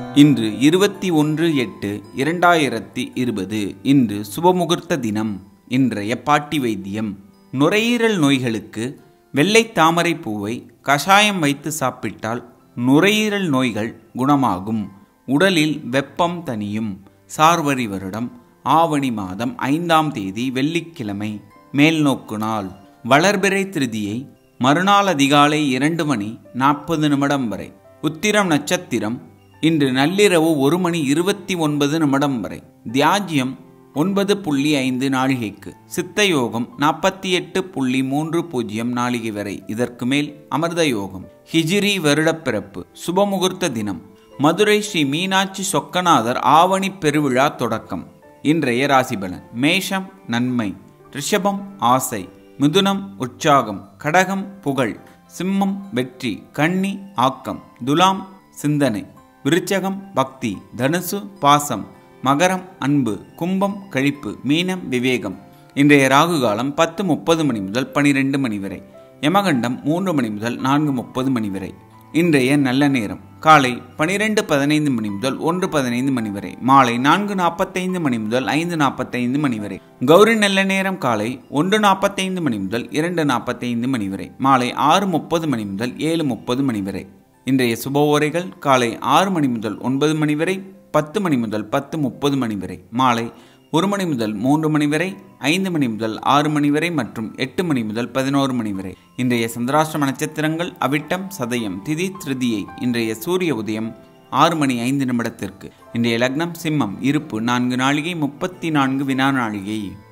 இன்று இருபத்தி ஒன்று எட்டு இரண்டாயிரத்தி இருபது இன்று சுபமுகூர்த்த தினம் இன்றைய பாட்டி வைத்தியம் நுரையீரல் நோய்களுக்கு வெள்ளை தாமரை பூவை கஷாயம் வைத்து சாப்பிட்டால் நுரையீரல் நோய்கள் குணமாகும் உடலில் வெப்பம் தணியும் சார்வரி வருடம் ஆவணி மாதம் ஐந்தாம் தேதி வெள்ளிக்கிழமை மேல்நோக்கு நாள் வளர்பிறை திருதியை மறுநாள் அதிகாலை இரண்டு மணி நாற்பது நிமிடம் வரை உத்திரம் நட்சத்திரம் இன்று நள்ளிரவு ஒரு மணி இருபத்தி ஒன்பது நிமிடம் வரை தியாஜ்யம் ஒன்பது புள்ளி ஐந்து நாழிகைக்கு சித்த யோகம் நாற்பத்தி எட்டு புள்ளி மூன்று பூஜ்ஜியம் நாழிகை வரை இதற்கு மேல் அமிர்த யோகம் ஹிஜிரி வருடப்பிறப்பு சுபமுகூர்த்த தினம் மதுரை ஸ்ரீ மீனாட்சி சொக்கநாதர் ஆவணி பெருவிழா தொடக்கம் இன்றைய ராசிபலன் மேஷம் நன்மை ரிஷபம் ஆசை மிதுனம் உற்சாகம் கடகம் புகழ் சிம்மம் வெற்றி கன்னி ஆக்கம் துலாம் சிந்தனை விருச்சகம் பக்தி தனுசு பாசம் மகரம் அன்பு கும்பம் கழிப்பு மீனம் விவேகம் இன்றைய ராகு காலம் பத்து முப்பது மணி முதல் பனிரெண்டு மணி வரை யமகண்டம் மூன்று மணி முதல் நான்கு முப்பது மணி வரை இன்றைய நல்ல நேரம் காலை பனிரெண்டு பதினைந்து மணி முதல் ஒன்று பதினைந்து மணி வரை மாலை நான்கு நாற்பத்தைந்து மணி முதல் ஐந்து நாற்பத்தைந்து மணி வரை கௌரி நல்ல நேரம் காலை ஒன்று நாற்பத்தைந்து மணி முதல் இரண்டு நாற்பத்தைந்து மணி வரை மாலை ஆறு முப்பது மணி முதல் ஏழு முப்பது மணி வரை இன்றைய சுப ஓரைகள் காலை ஆறு மணி முதல் ஒன்பது மணி வரை பத்து மணி முதல் பத்து முப்பது மணி வரை மாலை ஒரு மணி முதல் மூன்று மணி வரை ஐந்து மணி முதல் ஆறு மணி வரை மற்றும் எட்டு மணி முதல் பதினோரு மணி வரை இன்றைய சந்திராஷ்டிரம நட்சத்திரங்கள் அவிட்டம் சதயம் திதி திருதியை இன்றைய சூரிய உதயம் ஆறு மணி ஐந்து நிமிடத்திற்கு இன்றைய லக்னம் சிம்மம் இருப்பு நான்கு நாழிகை முப்பத்தி நான்கு வினா நாழிகை